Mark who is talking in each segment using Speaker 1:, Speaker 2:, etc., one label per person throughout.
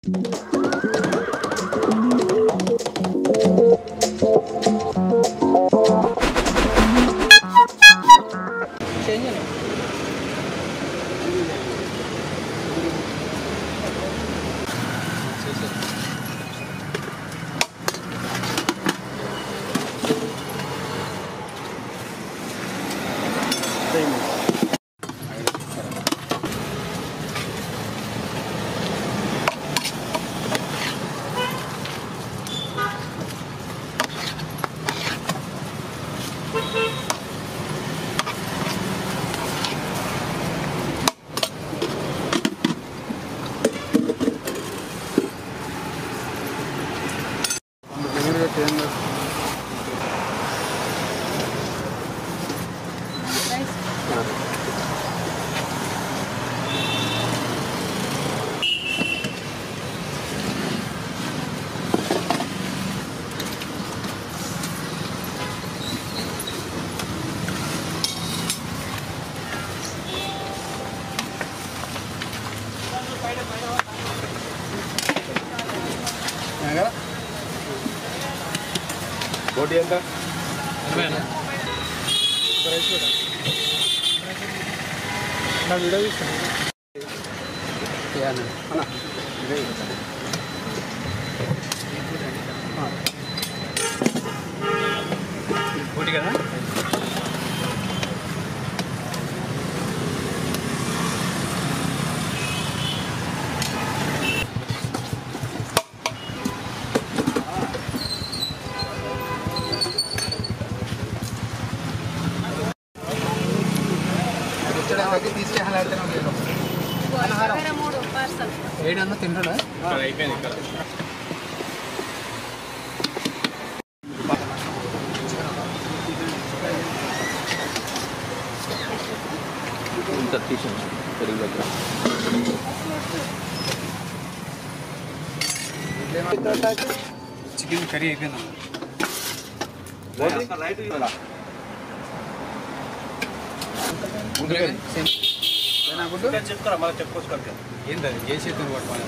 Speaker 1: కోటి ఎంత
Speaker 2: నా వీడియో తీస్తాను
Speaker 1: కోటి కదా
Speaker 3: మూడు పార్సల్
Speaker 2: ఏడన్నా తింటాడా
Speaker 1: అయిపోయింది ఇక్కడ
Speaker 4: ఇంత తీసాను పెరుగు దగ్గర
Speaker 2: చికెన్ కర్రీ అయిపోయిందా
Speaker 1: చెప్తారా మళ్ళీ చెప్పుకోవచ్చు
Speaker 2: ఏంది అది ఏ చేతులు పట్టుకోవాలి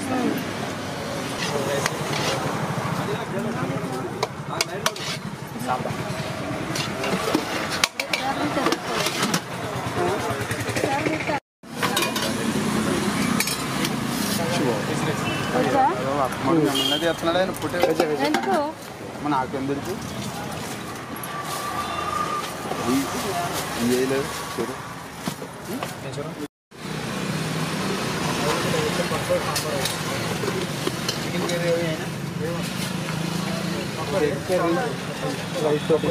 Speaker 1: చెప్తున్నాడు ఆయన పుట్టే
Speaker 3: ఎందుకు
Speaker 1: నాకు ఎందుకు
Speaker 4: చేయలేదు చూడు
Speaker 2: చికెన్ కర్రీ రైస్ తోటి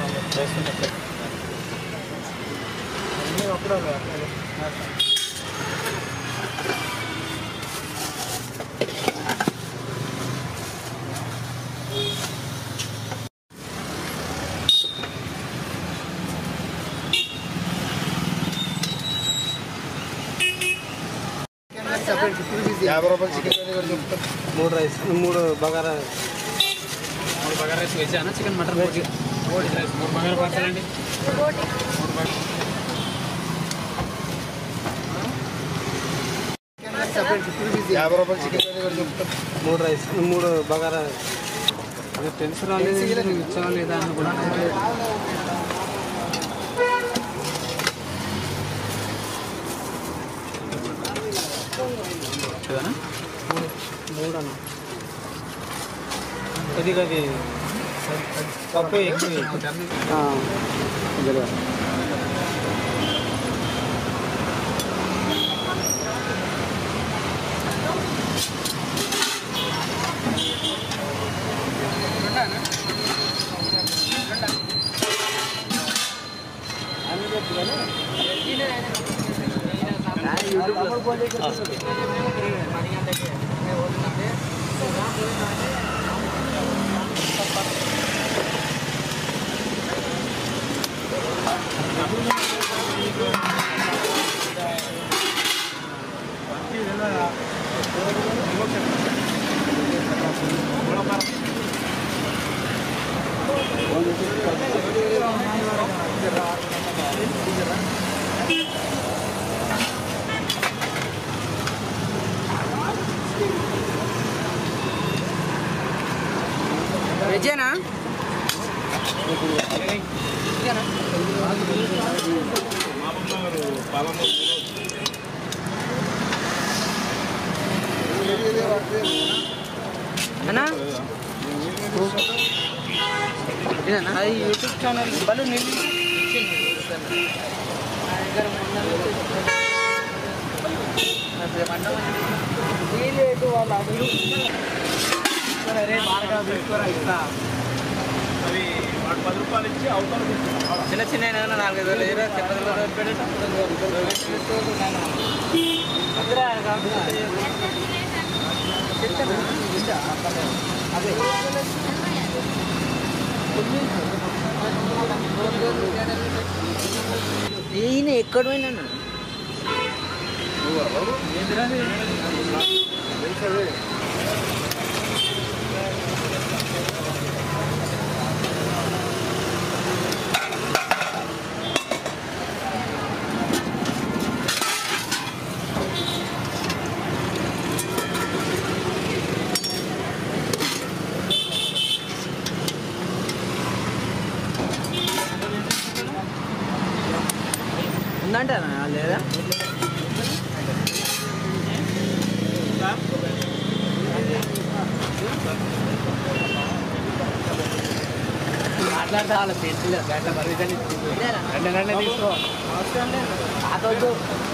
Speaker 1: యాభై రూపాయలు చికెన్ కర్రీ కూడా చెప్తాను
Speaker 2: మూడు రైస్ మూడు బగారా మూడు బగారా రైస్ వెజ్ అన్న చికెన్ మటన్ వెజ్ ఓడి రైస్ మూడు బగారా పార్సల్ అండి
Speaker 1: యాభై రూపాయలు చికెన్ కర్రీ కూడా చెప్తాను
Speaker 2: మూడు రైస్ మూడు బగారా అది తెలుసు రాలేదు నువ్వు ఇచ్చావా లేదా అని కూడా చూడనా మూడు అన్న కొద్దిగా అది పప్పు ఎక్కువ
Speaker 5: వెజ్జేనా అన్నా అది యూట్యూబ్ ఛానల్ బలు నీళ్ళు నీళ్ళు వాళ్ళ అడుగు చిన్న చిన్న నాలుగైదు వేలు ఏరా చిన్న ఈయన ఎక్కడ పోయినా ఉందంటారా లేదా మాట్లాడతా వాళ్ళ పెంచులే గంట పర్మిషన్ రెండు గంటలు తీసుకో అదొద్దు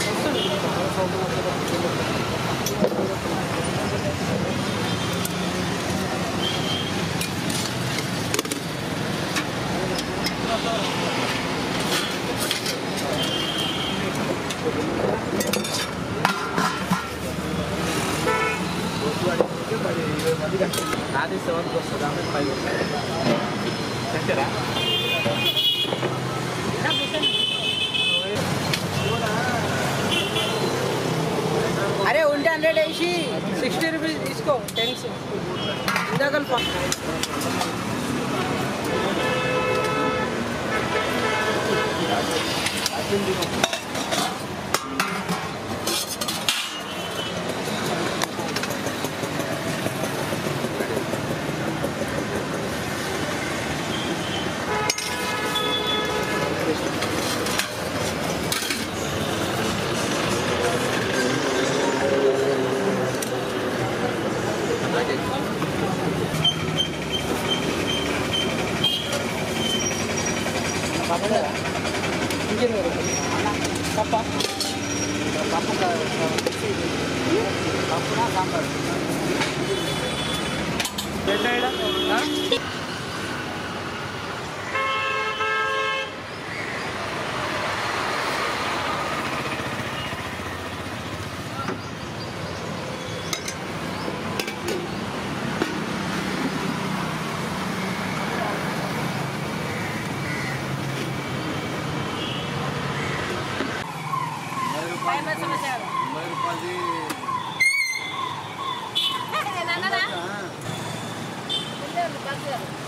Speaker 5: నాది సెవెన్కి వస్తుంది ఆమె ఫైవ్ సెంటరా అరే ఉంటే హండ్రెడ్ వేసి సిక్స్టీ రూపీస్ తీసుకో టెన్స్ ఇందాక పప్ప పప్పు పప్పునా సాంబార్
Speaker 3: నాన్ననా?